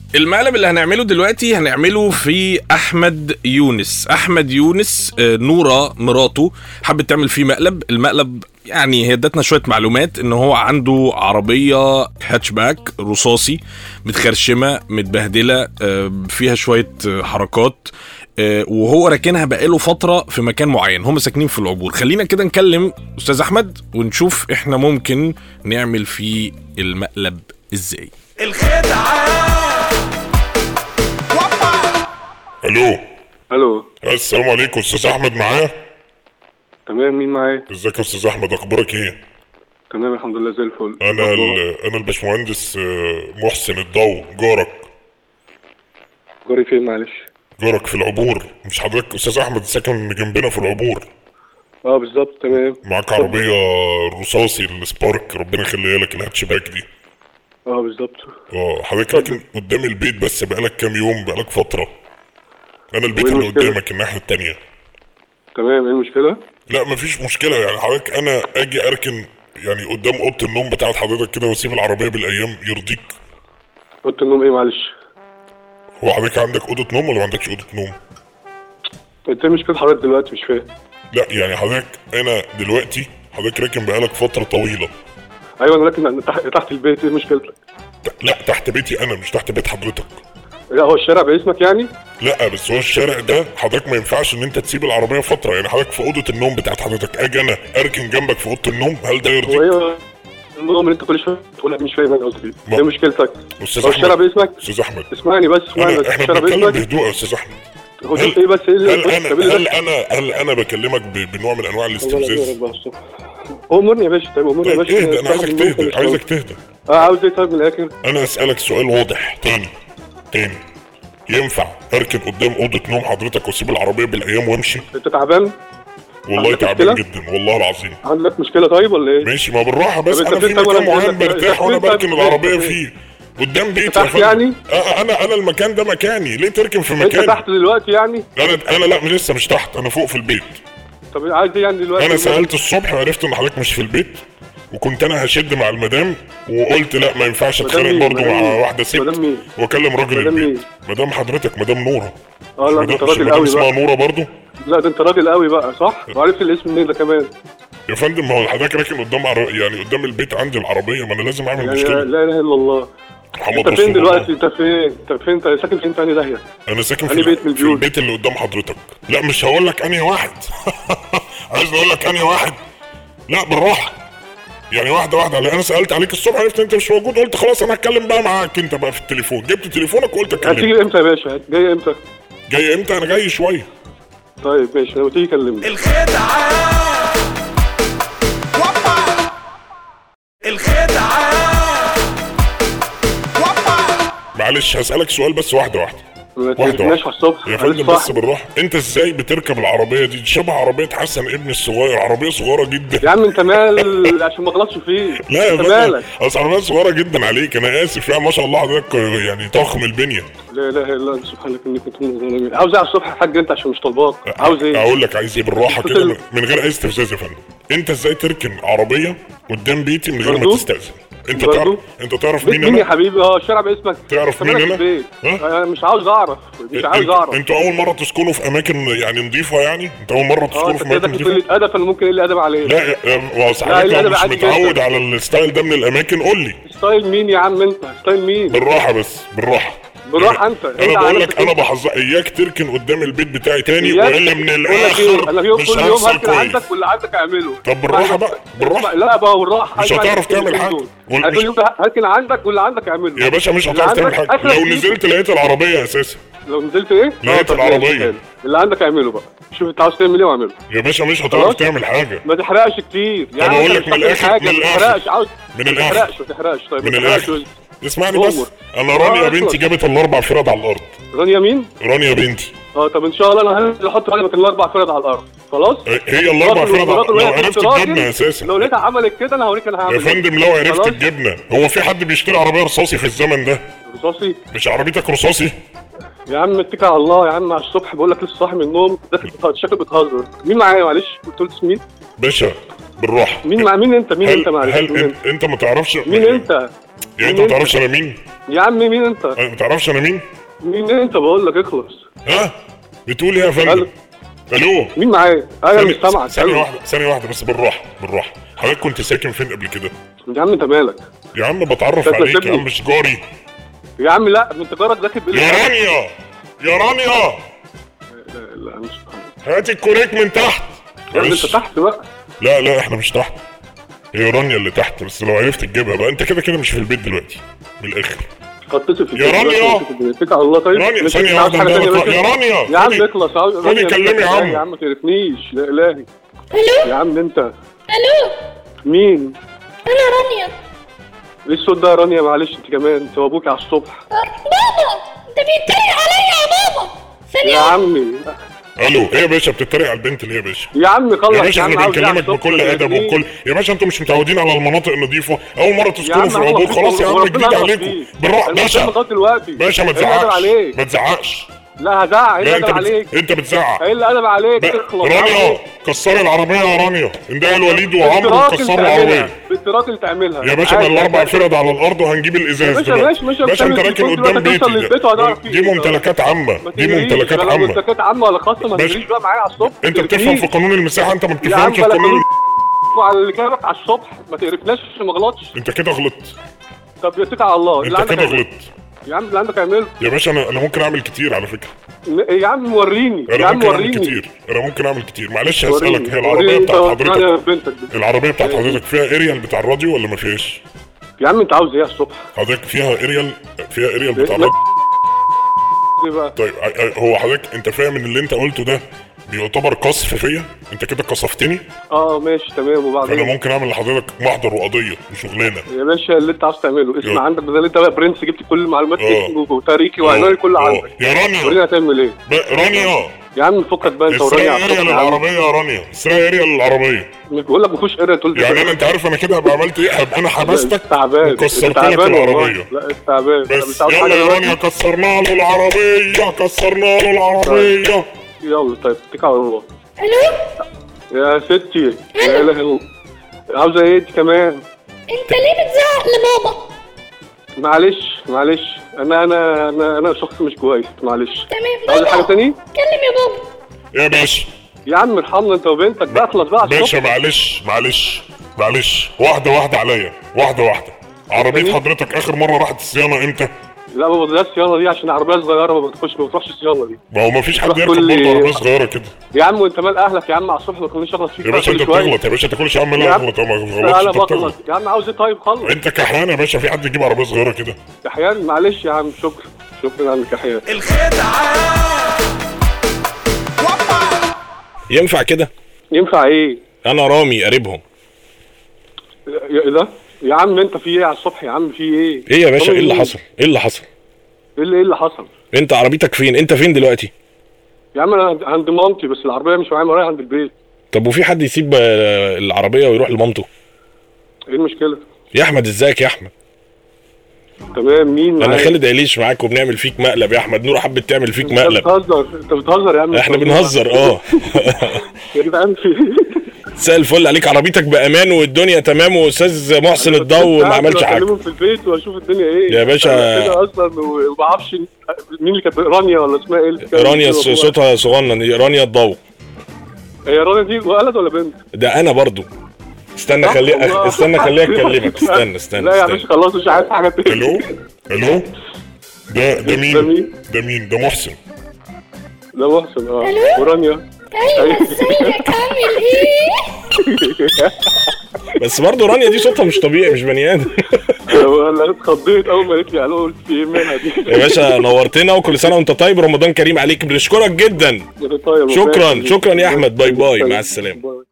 المقلب اللي هنعمله دلوقتي هنعمله في احمد يونس احمد يونس آه، نوره مراته حبت تعمل فيه مقلب المقلب يعني هي ادتنا شويه معلومات ان هو عنده عربيه هاتشباك رصاصي متخرشمه متبهدله آه، فيها شويه آه، حركات آه، وهو راكنها بقاله فتره في مكان معين هم ساكنين في العبور خلينا كده نكلم استاذ احمد ونشوف احنا ممكن نعمل فيه المقلب ازاي الو الو السلام عليكم استاذ احمد معايا تمام مين معايا ازيك يا استاذ احمد اخبارك ايه تمام الحمد لله زي الفل انا ال- انا الباشمهندس آه، محسن الضو جارك جاري فين معلش جارك في العبور مش حضرتك استاذ احمد ساكن جنبنا في العبور اه بالظبط تمام معاك عربيه رصاصي السبارك ربنا يخليها لك الهاتشباك دي اه بالظبط اه حضرتك راكن قدام البيت بس بقالك كام يوم بقالك فتره انا البيت وإيه اللي المشكلة؟ قدامك الناحيه التانيه تمام ايه المشكله لا مفيش مشكله يعني حضرتك انا اجي اركن يعني قدام اوضه النوم بتاعت حضرتك كده واسيب العربيه بالايام يرضيك اوضه النوم ايه معلش هو حضرتك عندك اوضه نوم ولا ما عندكش اوضه نوم انت ايه مشكله حضرتك دلوقتي مش فاهم لا يعني حضرتك انا دلوقتي حضرتك راكن بقالك فتره طويله ايوه انا لكن تحت, تحت البيت ايه مشكلتك ت- لا تحت بيتي انا مش تحت بيت حضرتك لا هو الشارع باسمك يعني لا بس هو الشارع ده حضرتك ما ينفعش ان انت تسيب العربيه فتره يعني حضرتك في اوضه النوم بتاعت حضرتك اجي انا اركن جنبك في اوضه النوم هل ده هو يرضيك ايه النوم اللي انت كل شويه تقول لك مش فاهم انا قصدي ما- ايه مشكلتك استاذ هو الشارع احمد باسمك استاذ احمد اسمعني بس اسمعني بس انا احنا الشارع بنتكلم باسمك بهدوء يا استاذ احمد هو شوف ايه بس ايه اللي هل انا طب إيه هل اللي- انا هل انا بكلمك ب- بنوع من انواع الاستفزاز امرني يا باشا طيب امرني يا طيب باشا اهدى انا عايزك استعمل النوم تهدى مش عايزك تهدى اه عاوز ايه طيب من الاخر انا اسالك سؤال واضح تاني تاني ينفع اركن قدام اوضه نوم حضرتك واسيب العربيه بالايام وامشي انت تعبان والله عندك تعبان مشكلة؟ جدا والله العظيم عندك مشكله طيب ولا ايه ماشي ما بالراحه بس طب انت انا في فين طيب مكان وانا معين بقول لك- برتاح وانا انت فين بركن طيب؟ العربيه انت فيه قدام بيتي يا تحت فندم. يعني؟ آه انا انا المكان ده مكاني ليه تركن في انت مكاني تحت دلوقتي يعني انا انا لا لسه مش تحت انا فوق في البيت طب عايز ايه يعني دلوقتي انا سالت الصبح عرفت ان حضرتك مش في البيت وكنت انا هشد مع المدام وقلت لا ما ينفعش مدام اتخانق مين؟ برضه مدام مع مين؟ واحده ست مدام مين؟ واكلم راجل مدام البيت مدام حضرتك مدام نوره اه لا ده مدام انت مش راجل المدام قوي اسمها بقى نوره برضه لا ده انت راجل قوي بقى صح وعرفت الاسم منين ده كمان يا فندم ما هو حضرتك راكن قدام عر... يعني قدام البيت عندي العربيه ما انا لازم اعمل يعني لا مشكله اله الا الله محمد انت رسول فين الله. دلوقتي انت فين انت فين انت ساكن فين تاني داهيه انا ساكن في, أنهي بيت من في البيوت؟ البيت اللي قدام حضرتك لا مش هقول لك انهي واحد عايز اقول لك انهي واحد لا بالراحه يعني واحده واحده لأن انا سالت عليك الصبح عرفت انت مش موجود قلت خلاص انا هتكلم بقى معاك انت بقى في التليفون جبت تليفونك وقلت اكلمك هتيجي امتى يا باشا جاي امتى جاي امتى انا جاي شويه طيب ماشي لما تيجي كلمني معلش هسالك سؤال بس واحده واحده ما واحده تجيبناش على واحده الصبح يا أنا فندم لسه بس صاحي. بالراحه انت ازاي بتركب العربيه دي شبه عربيه حسن ابني الصغير عربيه صغيره جدا يا عم انت مال عشان ما غلطش فيه لا يا انت فندم مالك اصل عربيه صغيره جدا عليك انا اسف يعني ما شاء الله حضرتك يعني ضخم البنيه لا اله الا انت سبحانك اني كنت من الظالمين عاوز ايه على الصبح يا حاج انت عشان مش طالباك عاوز ايه اقول لك عايز ايه بالراحه قلت كده له- من غير اي استفزاز يا فندم انت ازاي تركن عربيه قدام بيتي من غير ما برضو؟ تستاذن انت برضو؟ تعرف انت تعرف بيت مين مين يا انا حبيبي اه الشارع باسمك تعرف انت مين مالك أنا؟ في البيت؟ ها؟ انا مش عاوز اعرف مش عاوز انت- اعرف انتوا اول مره تسكنوا في اماكن يعني نظيفه يعني انت اول مره اه تسكنوا انت في كده اماكن كنت قله نظيفه ادب انا ممكن قله ادب عليه لا يا- يا- بس لا، حضرتك لا، لو ده مش عادي جدا. متعود على الستايل ده من الاماكن قول لي ستايل مين يا عم انت ستايل مين بالراحه بس بالراحه بالراحه انت انت انا على بقول لك نفسك انا انت. بحذر اياك تركن قدام البيت بتاعي تاني إياك. والا من بقول لك ايه الاخر انا في يوم مش كل يوم هيحصل هركن كويس عندك واللي عندك اعمله طب بالراحة بقى، بالراحة. لا بقى بالراحه مش عايز هتعرف أعمل تعمل كل حاجة. دول. وال- هركن مش- يوم هركن عندك واللي عندك اعمله يا باشا مش اللي هتعرف تعمل عندك حاجه آخرك لو فيه. نزلت لقيت العربيه اساسا لو نزلت ايه؟ لقيت آه، طب ماشي، العربية. حلو. اللي عندك اعمله بقى شوف انت عاوز تعمل ايه واعمله يا باشا مش هتعرف خلاص. تعمل حاجه ما تحرقش كتير طب أقول لك من الآخر- من ما الآخر. تحرقش عاوز من ما الآخر. تحرقش ما تحرقش طيب من ما تحرقش. الآخر. اسمعني بس أمر. انا رانيا آه، بنتي أصلاً. جابت الاربع فرد على الارض رانيا مين؟ رانيا بنتي اه طب ان شاء الله انا هنزل احط رانيا مكان الاربع فرد على الارض خلاص؟ هي الاربع راجل- فرد على- راجل لو وهي عرفت بنت راجل، الجبنه اساسا لو لقيتها عملت كده انا هوريك انا هعمل يا إيه. فندم لو عرفت خلاص؟ الجبنه هو في حد بيشتري عربيه رصاصي في الزمن ده رصاصي مش عربيتك رصاصي يا عم اتكل على الله يا عم على الصبح بقول لك لسه صاحي من النوم داخل بت- شكلك بتهزر مين معايا معلش قلت له اسم مين؟ باشا بالراحه مين مع مين انت مين هل انت معلش هل مين انت, انت انت ما تعرفش مين انت يعني انت مين ما تعرفش انا مين يا عم مين انت أه، ما تعرفش انا مين مين انت بقول لك اخلص ها بتقول ايه يا فندم الو الو مين معايا انا مش ثانية- سامعك ثانيه ألو. واحده ثانيه واحده بس بالراحه بالراحه حضرتك كنت ساكن فين قبل كده يا عم انت مالك يا عم بتعرف شكلك عليك يا ابني. عم مش جاري يا عم لا انت جارك داخل بيقول يا لي- رانيا يا رانيا لا لا مش سامعك. هاتي الكوريك من تحت يا عم انت معلش. تحت بقى لا لا احنا مش تحت هي رانيا اللي تحت بس لو عرفت تجيبها بقى انت كده كده مش في البيت دلوقتي من الاخر خطيت في يا رانيا. اتكل على الله طيب رانيا مش ثانية انت عاوز واحدة حاجة عندها تانية لقاء. بس؟ يا رانيا يا عم خدي- اخلص عاوز خدي رانيا كلمي بنتك يا عم. يا عم ما تقرفنيش لا الهي الو يا عم انت الو مين انا رانيا ايه الصوت ده يا رانيا معلش انت كمان انت وابوك على الصبح بابا انت بيتريق عليا يا بابا ثانية يا عمي الو ايه يا باشا بتتريق على البنت ليه يا باشا يا عم خلص يا باشا عم احنا عاوز ايه على بنكلمك الصبح؟ بكل ما ادب تقرفنيش. وبكل يا باشا انتوا مش متعودين على المناطق النظيفه اول مره يا تسكنوا عم في هو العبور مفيش- خلاص يا عم وربنا جديد يغفر عليكم فيك. بالراحه أنا مش باشا لغايه دلوقتي باشا ما إيه الادب تزعقش عليك ما تزعقش لا هزعق ايه لا الادب انت عليك بت... انت بتزعق ايه الادب عليك بقى- اخلص رانيا كسري العربيه يا رانيا اندهي الوليد وعمرو بالتراك كسروا اللي العربيه تعملها بالتراك اللي تعملها يا باشا ما عادي. الاربع فرد على الارض وهنجيب الازاز باشا، دلوقتي. ماشي، ماشي، باشا انت بتعمل راكن تليفون قدام دلوقتي بيتي توصل للبيت وهتعرف دي فيه. دي ممتلكات عامه ما دي تجريش، ممتلكات لا عامه ممتلكات عامه ولا خاصه ما باشا. تجريش بقى معايا على الصبح انت ما بتفهم تقرفنيش. في قانون المساحه انت ما يا عم بتفهمش في بلا قانون قانون وعلى اللي كلامك على الصبح ما تقرفناش عشان ما اغلطش انت كده غلطت طب يتكل على الله اللي انت عندك كده اعمله. غلطت يا عم اللي عندك اعمله يا باشا انا انا ممكن اعمل كتير على فكره ن- يا عم وريني يا انا عم ممكن اعمل وريني كتير انا ممكن اعمل كتير معلش وريني. هسالك هي وريني العربيه انت بتاعت وريني حضرتك بنتك دي. العربيه بتاعت حضرتك فيها اريال بتاع الراديو ولا ما فيهاش يا عم انت عاوز ايه على الصبح حضرتك فيها اريال فيها اريال بتاع لا. الراديو ايه بقى طيب ع- ع- هو حضرتك انت فاهم ان اللي انت قلته ده بيعتبر قصف فيا انت كده قصفتني اه ماشي تمام فانا وبعدين ممكن اعمل لحضرتك محضر وقضيه وشغلانه يا باشا اللي انت عاوز تعمله اسمع يلا. عندك بدل انت بقى برنس جبت كل المعلومات اه. اسمه وتاريخي وعنواني كله اه. عندك يا رانيا وريني هتعمل ايه ب- رانيا يا عم فكك بقى انت اسرقي وراني على اريال الصبح يا عم. العربيه يا رانيا اسرقي اريال العربيه مش بقول لك ما فيهوش قريه تقول لي يعني انا انت عارف انا كده هبقى عملت ايه هبقى انا حبستك تعبان وكسرت انت لك تعبان والله. العربيه لا انت تعبان انا بس مش عاوز يلا حاجه يا دلوقتي. رانيا كسرنا له العربيه كسرنا له العربيه يلا طيب اتكل على الله الو يا ستي لا اله الا الله عاوزه ايه انت كمان انت ليه بتزعق لبابا معلش معلش انا انا انا انا شخص مش كويس معلش تمام عاوز حاجه تاني كلم يا بابا يا باشا يا عم ارحمنا انت وبنتك بقى اخلص بقى على باشا الصبح معلش معلش معلش واحده واحده عليا واحده واحده عربيه حضرتك اخر مره راحت الصيانه امتى لا بابا ده الصيانه دي عشان عربيه صغيره ما بتخش ما بتروحش الصيانه دي ما هو ما فيش حد روح يركب كل- برضه عربيه صغيره كده يا عم وانت مال اهلك يا عم على الصبح ما تخلينيش اغلط فيك يا بقى باشا كل انت شوية. بتغلط يا باشا تاكلش يا عم يا لا عم. اغلط ما لا غلطش انا انت بغلط بتغلط يا عم عاوز ايه طيب خلص انت كحيان يا باشا في حد يجيب عربيه صغيره كده كحيان معلش يا عم شكرا شكرا يا عم كحيان ينفع كده ينفع ايه انا رامي قريبهم يا ايه ده يا عم انت في ايه على الصبح يا عم في ايه ايه يا باشا طمن ايه اللي مين؟ حصل ايه اللي حصل ايه اللي ايه اللي حصل انت عربيتك فين انت فين دلوقتي يا عم انا عند- عند مامتي بس العربيه مش معايا ورايا عند البيت طب وفي حد يسيب آه، العربيه ويروح لمامته ايه المشكله يا احمد ازيك يا احمد تمام مين انا معايا؟ خالد عيليش معاك وبنعمل فيك مقلب يا احمد نور حبت تعمل فيك انت مقلب بتهزر انت بتهزر يا عم احنا بنهزر اه يا جدعان في مساء الفل عليك عربيتك بامان والدنيا تمام واستاذ محسن الضو ما عملش حاجه اكلمهم في البيت واشوف الدنيا ايه يا باشا. أنا كده اصلا وما بعرفش مين اللي كانت رانيا ولا اسمها ايه اللي كانت رانيا بتقول والله. صوتها صغنن رانيا الضو هي رانيا دي ولد ولا بنت؟ ده انا برضو استنى صح خليه والله. استنى خليه اكلمك استنى استنى لا يا استنى باشا خلاص مش عايز حاجه تاني الو الو ده ده ده مين مين؟ ده مين ده محسن ده محسن اه ألو؟ ورانيا ايوه ازيك عامل ايه بس برضو رانيا دي صوتها مش طبيعي مش بني ادم انا اتخضيت اول ما قالت لي الو قلت في ايه منها دي يا باشا نورتنا وكل سنه وانت طيب رمضان كريم عليك بنشكرك جدا طيب شكرا شكرا يا احمد باي باي مع السلامه باي.